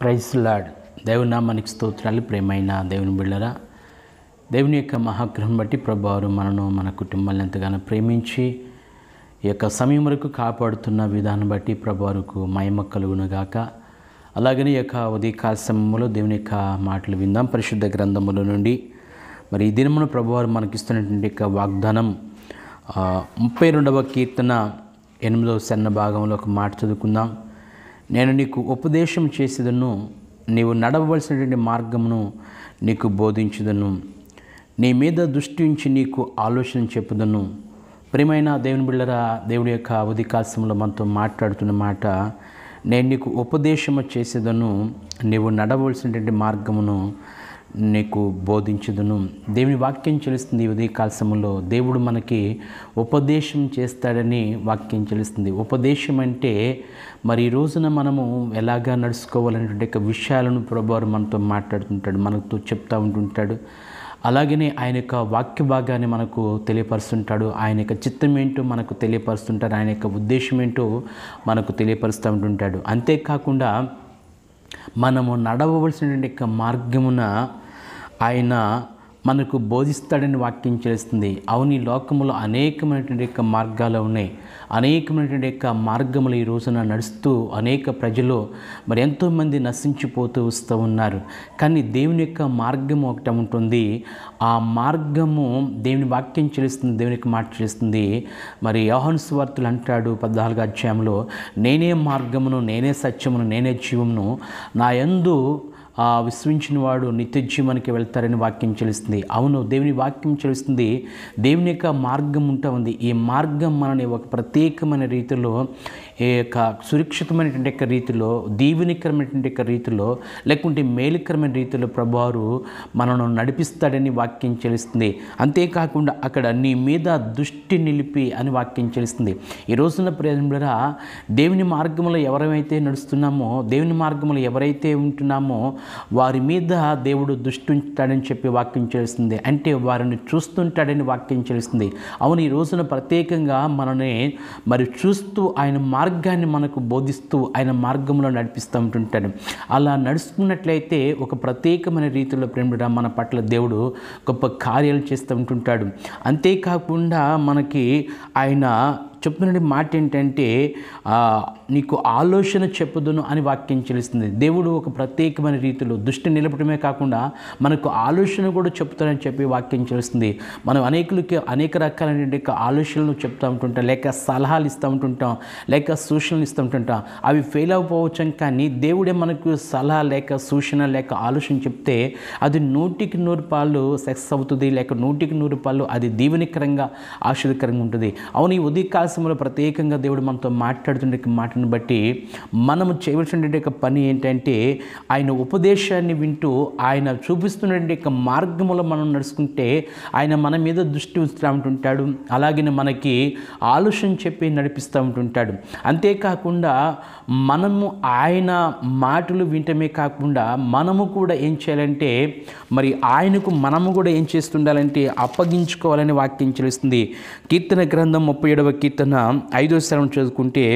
praise lord దేవుని నామానికి స్తోత్రాలు ప్రేమైన దేవుని బిళ్ళరా దేవుని యొక్క మహాగ్రహం బట్టి ప్రభువారు మనను మన కుటుంబాలను ఎంతగానో ప్రేమించి ఈ యొక్క సమయం వరకు కాపాడుతున్న విధానం బట్టి ప్రభువారికి మహిమ కలుగునుగాక అలాగనే ఈ యొక్క ఉదయకాల సమయంలో దేవుని యొక్క మాటలు విందాం పరిశుద్ధ గ్రంథముల నుండి మరి ఈ దినమున ప్రభువారు మనకిస్తున్నటువంటి యొక్క వాగ్దానం ఆ, ముప్పై రెండవ కీర్తన ఎనిమిదవ సన్న భాగంలో ఒక మాట చదువుకుందాం నేను నీకు ఉపదేశం చేసేదను నీవు నడవవలసినటువంటి మార్గమును నీకు బోధించుదను నీ మీద దృష్టి ఉంచి నీకు ఆలోచన చెప్పుదను ప్రియమైన దేవుని బిళ్ళరా దేవుడి యొక్క అవధికాశంలో మనతో మాట్లాడుతున్న మాట నేను నీకు ఉపదేశము చేసేదను నీవు నడవలసినటువంటి మార్గమును నీకు బోధించుదును దేవుని వాక్యం చెలుస్తుంది ఈ ఉదయకాల సమయంలో దేవుడు మనకి ఉపదేశం చేస్తాడని వాక్యం చెలుస్తుంది ఉపదేశం అంటే మరి ఈ రోజున మనము ఎలాగా నడుచుకోవాలనేటువంటి యొక్క విషయాలను ప్రభువారు మనతో మాట్లాడుతుంటాడు మనతో చెప్తా ఉంటుంటాడు అలాగనే ఆయన యొక్క వాక్య భాగాన్ని మనకు తెలియపరుస్తుంటాడు ఆయన యొక్క చిత్తం ఏంటో మనకు తెలియపరుస్తుంటాడు ఆయన యొక్క ఉద్దేశం ఏంటో మనకు తెలియపరుస్తూ ఉంటుంటాడు అంతేకాకుండా మనము నడవవలసినటువంటి యొక్క మార్గమున ఆయన మనకు బోధిస్తాడని వాక్యం చేస్తుంది అవును ఈ లోకములో అనేకమైనటువంటి యొక్క మార్గాలు ఉన్నాయి అనేకమైనటువంటి యొక్క మార్గములు ఈ రోజున నడుస్తూ అనేక ప్రజలు మరి ఎంతోమంది నశించిపోతూ వస్తూ ఉన్నారు కానీ దేవుని యొక్క మార్గం ఒకటి ఉంటుంది ఆ మార్గము దేవుని వాక్యం చెల్లిస్తుంది దేవుని యొక్క మాట చేస్తుంది మరి యోహన్ స్వార్థులు అంటాడు పద్నాలుగు అధ్యాయంలో నేనే మార్గమును నేనే సత్యమును నేనే జీవమును నా యందు ఆ విశ్వించిన వాడు నిత్య జీవానికి వెళ్తారని వాక్యం చెలుస్తుంది అవును దేవుని వాక్యం చెలుస్తుంది దేవుని యొక్క మార్గం ఉంటా ఉంది ఈ మార్గం మనని ఒక ప్రత్యేకమైన రీతిలో ఈ యొక్క సురక్షితమైనటువంటి యొక్క రీతిలో దీవెనికరమైనటువంటి యొక్క రీతిలో లేకుంటే మేలుకరమైన రీతిలో ప్రభువారు మనను నడిపిస్తాడని వాక్యం చెలుస్తుంది అంతేకాకుండా అక్కడ నీ మీద దృష్టి నిలిపి అని వాక్యం చెలుస్తుంది ఈ రోజున ప్రేమరా దేవుని మార్గంలో ఎవరైతే నడుస్తున్నామో దేవుని మార్గంలో ఎవరైతే ఉంటున్నామో వారి మీద దేవుడు దృష్టి ఉంచుతాడని చెప్పి వాక్యం చేస్తుంది అంటే వారిని చూస్తుంటాడని వాక్యం చేస్తుంది అవును ఈ రోజున ప్రత్యేకంగా మనని మరి చూస్తూ ఆయన మార్గాన్ని మనకు బోధిస్తూ ఆయన మార్గంలో నడిపిస్తూ ఉంటుంటాడు అలా నడుచుకున్నట్లయితే ఒక ప్రత్యేకమైన రీతిలో ప్రేమ మన పట్ల దేవుడు గొప్ప కార్యాలు చేస్తూ ఉంటుంటాడు అంతేకాకుండా మనకి ఆయన చెప్తున్న మాట ఏంటంటే ఆ, నీకు ఆలోచన చెప్పుదును అని వాక్యం చెల్లిస్తుంది దేవుడు ఒక ప్రత్యేకమైన రీతిలో దృష్టి నిలపడమే కాకుండా మనకు ఆలోచన కూడా చెప్తానని చెప్పి వాక్యం చెల్లిస్తుంది మనం అనేకులకి అనేక రకాలైన ఆలోచనలు చెప్తూ ఉంటుంటాం లేక సలహాలు ఇస్తూ ఉంటుంటాం లేక సూచనలు ఇస్తూ ఉంటుంటాం అవి ఫెయిల్ అయిపోవచ్చు కానీ దేవుడే మనకు సలహా లేక సూచన లేక ఆలోచన చెప్తే అది నూటికి నూరు పాలు సక్సెస్ అవుతుంది లేక నూటికి నూరు పాలు అది దీవెనికరంగా ఆశ్చర్యకరంగా ఉంటుంది అవును ఈ ఉదయ కాలంలో ప్రత్యేకంగా దేవుడు మనతో మాట్లాడుతుండే మాటను బట్టి మనము చేయవలసిన యొక్క పని ఏంటంటే ఆయన ఉపదేశాన్ని వింటూ ఆయన చూపిస్తున్న యొక్క మార్గంలో మనం నడుచుకుంటే ఆయన మన మీద దృష్టి ఉంచుతూ ఉంటుంటాడు అలాగే మనకి ఆలోచన చెప్పి నడిపిస్తూ ఉంటుంటాడు అంతేకాకుండా మనము ఆయన మాటలు వింటమే కాకుండా మనము కూడా ఏం చేయాలంటే మరి ఆయనకు మనము కూడా ఏం చేస్తుండాలంటే అప్పగించుకోవాలని వాక్యం తెలుస్తుంది కీర్తన గ్రంథం ముప్పై ఏడవ కీర్తన ఐదో శరం చదువుకుంటే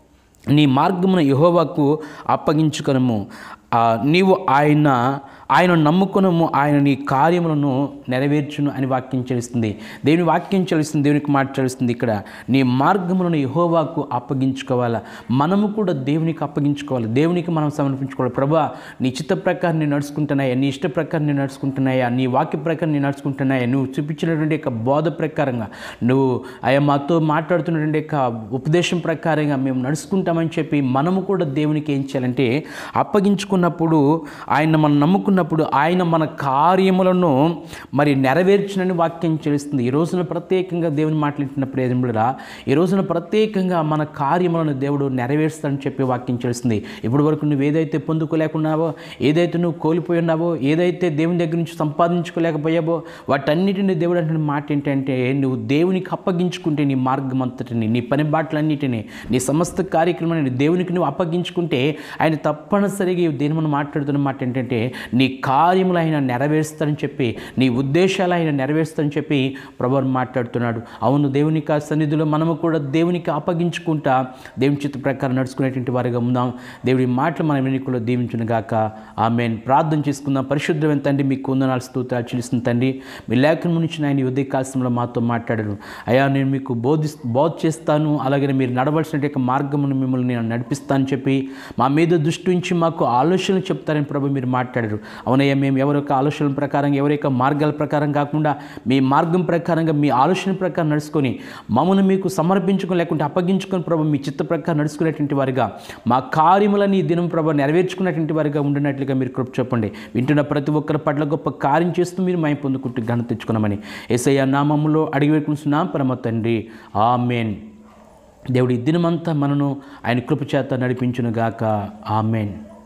నీ మార్గమున యహోవాకు అప్పగించుకొనము ఆ, నీవు ఆయన ఆయన నమ్ముకునము ఆయన నీ కార్యములను నెరవేర్చును అని వాక్యం చెల్లిస్తుంది దేవుని వాక్యం చెల్లిస్తుంది దేవునికి మాట చెల్లిస్తుంది ఇక్కడ నీ మార్గములను యహోవాకు అప్పగించుకోవాలా మనము కూడా దేవునికి అప్పగించుకోవాలి దేవునికి మనం సమర్పించుకోవాలి ప్రభా నీ చిత్త ప్రకారం నేను నడుచుకుంటున్నాయా నీ ఇష్ట ప్రకారం నేను నడుచుకుంటున్నాయా నీ వాక్య ప్రకారం నేను నడుచుకుంటున్నాయా నువ్వు చూపించినటువంటి యొక్క బోధ ప్రకారంగా నువ్వు అయ్యా మాతో మాట్లాడుతున్నటువంటి యొక్క ఉపదేశం ప్రకారంగా మేము నడుచుకుంటామని చెప్పి మనము కూడా దేవునికి ఏం చేయాలంటే అప్పగించుకున్నప్పుడు ఆయన మనం నమ్ముకున్నప్పుడు ఆయన మన కార్యములను మరి నెరవేర్చునని వాక్యం చేస్తుంది ఈ రోజున ప్రత్యేకంగా దేవుని మాట్లాడుతున్న ప్రేమిడురా ఈ రోజున ప్రత్యేకంగా మన కార్యములను దేవుడు నెరవేరుస్తాడని చెప్పి వాక్యం చేస్తుంది ఇప్పటి వరకు నువ్వు ఏదైతే పొందుకోలేకున్నావో ఏదైతే నువ్వు కోల్పోయి ఉన్నావో ఏదైతే దేవుని దగ్గర నుంచి సంపాదించుకోలేకపోయావో వాటన్నిటిని దేవుడు అంటున్న మాట ఏంటంటే నువ్వు దేవునికి అప్పగించుకుంటే నీ మార్గం అంతటిని నీ పని బాటలన్నిటిని నీ సమస్త కార్యక్రమాన్ని దేవునికి నువ్వు అప్పగించుకుంటే ఆయన తప్పనిసరిగా ఈ దినమును మాట్లాడుతున్న మాట ఏంటంటే నీ కార్యములు ఆయన నెరవేరుస్తారని చెప్పి నీ ఉద్దేశాలు ఆయన నెరవేరుస్తారని చెప్పి ప్రభు మాట్లాడుతున్నాడు అవును దేవుని యొక్క సన్నిధిలో మనము కూడా దేవునికి అప్పగించుకుంటా దేవుని చిత్త ప్రకారం నడుచుకునేటువంటి వారిగా ఉందాం దేవుడి మాటలు మన వెనుకలో దీవించును గాక ఆమెన్ ప్రార్థన చేసుకుందాం పరిశుద్ధమైన తండ్రి మీకు వందనాలు స్తోత్రాలు చెల్లిస్తున్న తండ్రి మీ లేఖనం నుంచి ఆయన ఉదయ కాలంలో మాతో మాట్లాడారు అయ్యా నేను మీకు బోధి బోధ చేస్తాను అలాగే మీరు నడవలసిన యొక్క మార్గమును మిమ్మల్ని నేను నడిపిస్తాను చెప్పి మా మీద దృష్టి ఉంచి మాకు ఆలోచనలు చెప్తారని ప్రభు మీరు మాట్లాడారు అవునయ్యా మేము ఎవరి యొక్క ఆలోచనల ప్రకారం ఎవరి యొక్క మార్గాల ప్రకారం కాకుండా మీ మార్గం ప్రకారంగా మీ ఆలోచన ప్రకారం నడుచుకొని మమ్మల్ని మీకు సమర్పించుకొని లేకుంటే అప్పగించుకొని ప్రభు మీ చిత్త ప్రకారం నడుచుకునేటువంటి వారిగా మా కార్యములని ఈ దినం ప్రభు నెరవేర్చుకున్నటువంటి వారిగా ఉండినట్లుగా మీరు కృప చెప్పండి వింటున్న ప్రతి ఒక్కరి పట్ల గొప్ప కార్యం చేస్తూ మీరు మై పొందుకుంటూ ఘనత తెచ్చుకున్నామని ఏసయ్య నామములో అడిగి పెట్టుకుంటున్నాం పరమ తండ్రి ఆమెన్ దేవుడి దినమంతా మనను ఆయన కృప చేత నడిపించునుగాక ఆమెన్